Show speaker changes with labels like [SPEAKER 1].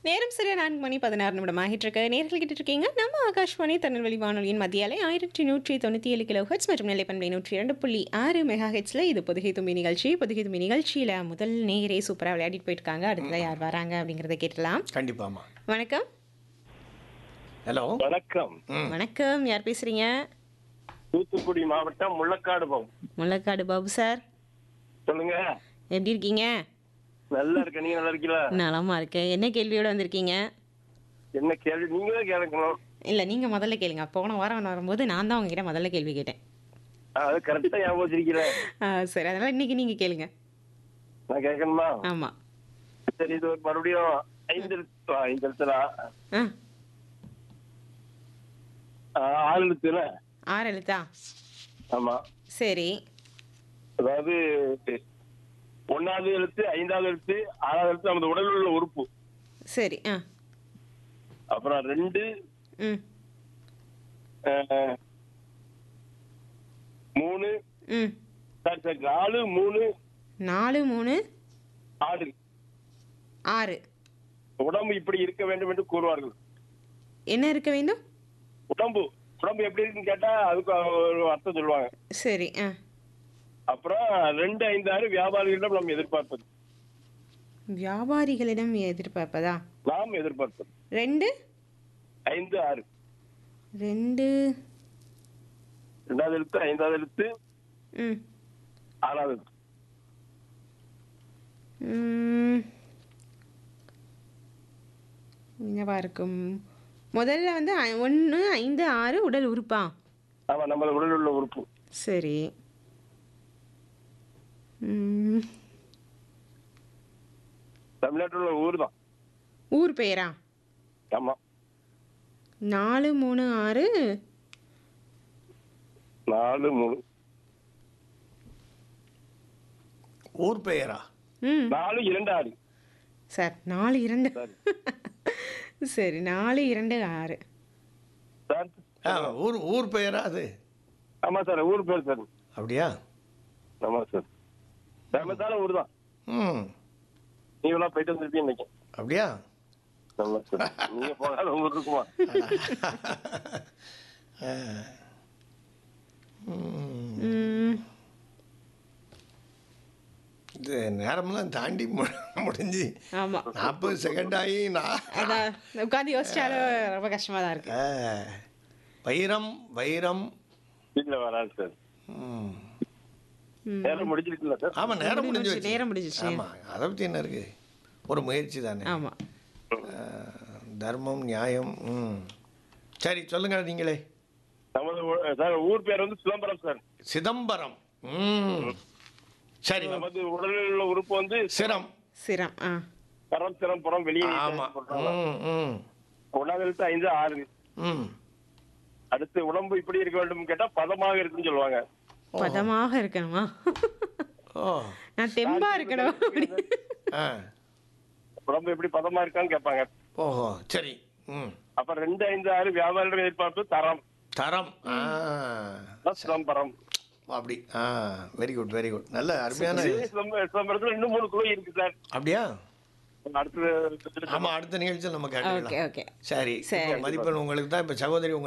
[SPEAKER 1] நேரம் சரியா நான்கு மணி பதினாறு நிமிடம் ஆகிட்டு இருக்கு நேர்கள் கிட்ட இருக்கீங்க நம்ம ஆகாஷ்வாணி திருநெல்வேலி வானொலியின் மத்திய அலை ஆயிரத்தி நூற்றி தொண்ணூற்றி ஏழு கிலோ ஹெட்ஸ் மற்றும் நிலைப்பண்பை நூற்றி இரண்டு புள்ளி ஆறு மெகா ஹெட்ஸில் இது பொதுகை தும்பி நிகழ்ச்சி பொதுகை தும்பி நிகழ்ச்சியில் முதல் நேரே சூப்பராக விளையாடிட்டு போயிருக்காங்க அடுத்ததான் யார் வராங்க அப்படிங்கிறத கேட்டலாம்
[SPEAKER 2] கண்டிப்பாமா
[SPEAKER 1] வணக்கம்
[SPEAKER 2] ஹலோ
[SPEAKER 3] வணக்கம்
[SPEAKER 1] வணக்கம் யார் பேசுறீங்க
[SPEAKER 3] தூத்துக்குடி மாவட்டம் முள்ளக்காடு போகும்
[SPEAKER 1] முள்ளக்காடு பாபு சார்
[SPEAKER 3] சொல்லுங்க
[SPEAKER 1] எப்படி இருக்கீங்க
[SPEAKER 3] நல்லா இருக்க நீங்க நல்லா இருக்கீங்களா
[SPEAKER 1] நலமா இருக்கேன் என்ன கேள்வியோட வந்திருக்கீங்க
[SPEAKER 3] என்ன கேள்வி நீங்க தான் கேட்கணும்
[SPEAKER 1] இல்லை நீங்கள் முதல்ல கேளுங்க போன வாரம் வரும்போது நான் தான் உங்ககிட்ட முதல்ல கேள்வி கேட்டேன்
[SPEAKER 3] ஆ, அது கரெக்டா ஞாபகம் வச்சிருக்கிறேன்
[SPEAKER 1] ஆ, சரி அதனால் இன்னைக்கு நீங்கள் கேளுங்க
[SPEAKER 3] நான் கேட்கணுமா
[SPEAKER 1] ஆமாம்
[SPEAKER 3] சரி இது ஒரு மறுபடியும் ஐந்து எழுத்து ஆ, ஐந்து எழுத்துடா
[SPEAKER 1] ஆ
[SPEAKER 3] ஆ, ஆறு எழுத்துன
[SPEAKER 1] ஆறு எழுத்தா
[SPEAKER 3] ஆமா
[SPEAKER 1] சரி
[SPEAKER 3] அதாவது ஒன்னாவது எழுத்து ஐந்தாவது எழுத்து ஆறாவது எழுத்து நமது உடலில் உள்ள உறுப்பு
[SPEAKER 1] சரி ஆ
[SPEAKER 3] அப்புறம் ரெண்டு
[SPEAKER 1] ம்
[SPEAKER 3] ஆ, மூணு
[SPEAKER 1] ம்
[SPEAKER 3] சாரி சாரி நாலு மூணு
[SPEAKER 1] நாலு மூணு
[SPEAKER 3] ஆறு
[SPEAKER 1] ஆறு
[SPEAKER 3] உடம்பு இப்படி இருக்க வேண்டும் என்று கூறுவார்கள்
[SPEAKER 1] என்ன இருக்க வேண்டும்
[SPEAKER 3] உடம்பு உடம்பு எப்படி இருக்குன்னு கேட்டா அதுக்கு ஒரு அர்த்தம் சொல்லுவாங்க
[SPEAKER 1] சரி ஆ
[SPEAKER 3] அப்புறம் ரெண்டு ஐந்து ஆறு வியாபாரிகளிடம் நாம் எதிர்பார்ப்பது
[SPEAKER 1] வியாபாரிகளிடம் எதிர்பார்ப்பதா
[SPEAKER 3] நாம் எதிர்பார்ப்பது
[SPEAKER 1] ரெண்டு
[SPEAKER 3] ஐந்து ஆறு
[SPEAKER 1] ரெண்டு
[SPEAKER 3] ரெண்டாவது எழுத்து ஐந்தாவது எழுத்து
[SPEAKER 1] ம்
[SPEAKER 3] ஆறாவது எழுத்து
[SPEAKER 1] ம். என்னவா இருக்கும் முதல்ல வந்து ஒன்று ஐந்து ஆறு உடல் உறுப்பா
[SPEAKER 3] ஆமா நம்ம உடலில் உள்ள உறுப்பு
[SPEAKER 1] சரி ம்.
[SPEAKER 3] தமிழ்நாட்டில் உள்ள ஊர் தான்
[SPEAKER 1] ஊர் பெயரா
[SPEAKER 3] ஆமா
[SPEAKER 1] நாலு மூணு ஆறு
[SPEAKER 3] நாலு மூணு
[SPEAKER 2] ஊர் பெயரா
[SPEAKER 1] ம்
[SPEAKER 3] நாலு இரண்டு ஆறு
[SPEAKER 1] சார் நாலு இரண்டு
[SPEAKER 3] சரி.
[SPEAKER 1] சரி நாலு இரண்டு ஆறு
[SPEAKER 3] சார்
[SPEAKER 2] ஆ ஊர் ஊர் பெயரா அது
[SPEAKER 3] ஆமா சார் ஊர் பேர் சார்
[SPEAKER 2] அப்படியா
[SPEAKER 3] ஆமா சார் ஃபேமஸான ஊர் தான்
[SPEAKER 2] ம்
[SPEAKER 3] நீங்களாம் போயிட்டு வந்திருப்பீங்க நினைக்கிறேன்
[SPEAKER 2] அப்படியா
[SPEAKER 3] ஆமா சார் நீங்க போகாத ஊர் இருக்குமா
[SPEAKER 2] ஆ. ம்.
[SPEAKER 1] ம்,
[SPEAKER 2] இது நேரமெல்லாம் தாண்டி மு- முடிஞ்சு
[SPEAKER 1] ஆமா
[SPEAKER 2] நாற்பது செகண்ட் ஆகி நான்
[SPEAKER 1] அதான் உட்காந்து யோசிச்சாலும் ரொம்ப கஷ்டமா தான் இருக்கு
[SPEAKER 2] ஆ. வைரம் வைரம்
[SPEAKER 3] வீட்டுல வராது சார்
[SPEAKER 2] ம்.
[SPEAKER 1] ம்.
[SPEAKER 3] நேரம் முடிஞ்சிருக்குல்ல சார்
[SPEAKER 2] ஆமா நேரம் முடிஞ்சு
[SPEAKER 1] முடிஞ்சு, நேரம் முடிஞ்சிருச்சு.
[SPEAKER 2] ஆமா அதை பற்றி என்ன இருக்கு ஒரு முயற்சி தானே
[SPEAKER 1] ஆமா
[SPEAKER 2] ஆ, தர்மம் நியாயம் ம் சரி சொல்லுங்க நீங்களே
[SPEAKER 3] நமது ஊ- சார் ஊர் பேர் வந்து சிதம்பரம் சார்
[SPEAKER 2] சிதம்பரம் ம் சரி
[SPEAKER 3] நமது உடலில் உள்ள உறுப்பு வந்து
[SPEAKER 2] சிரம்
[SPEAKER 1] சிரம் ஆ
[SPEAKER 3] பரம் சிரம் புறம் வெளியே
[SPEAKER 2] ஆமா
[SPEAKER 3] சொல்றாங்க.
[SPEAKER 2] ம் ம்
[SPEAKER 3] ஒன்னாவது எழுத்து ஐந்து ஆறு
[SPEAKER 2] ம்
[SPEAKER 3] அடுத்து உடம்பு இப்படி இருக்க வேண்டும் கேட்டா பதமாக இருக்குன்னு சொல்லுவாங்க
[SPEAKER 1] பதமாக இருக்கணுமா
[SPEAKER 2] ஓ
[SPEAKER 1] நான் தெம்பா இருக்கணும் அப்படி
[SPEAKER 2] ஆ
[SPEAKER 3] உடம்பு எப்படி பதமா இருக்கான்னு கேட்பாங்க
[SPEAKER 2] ஓஹோ சரி ம்
[SPEAKER 3] அப்ப ரெண்டு ஐந்து ஆறு வியாபாரிகள் எதிர்பார்ப்பு தரம்
[SPEAKER 2] தரம் ஆ
[SPEAKER 3] அதான் சிதம்பரம்
[SPEAKER 2] அப்படி ஆ வெரி குட் வெரி குட் நல்ல அருமையான
[SPEAKER 3] இதே சிதம்ப- சிதம்பரத்துல இன்னும் மூணு குழு இருக்கு சார்
[SPEAKER 2] அப்படியா
[SPEAKER 3] அடுத்தது
[SPEAKER 2] ஆமா அடுத்த நிகழ்ச்சியில் நம்ம கேட்டுக்கலாம்
[SPEAKER 1] ஓகே ஓகே
[SPEAKER 2] சரி
[SPEAKER 1] சரி.
[SPEAKER 2] இப்போ மதிப்பெண் உங்களுக்கு தான் இப்போ சகோதரி உங்க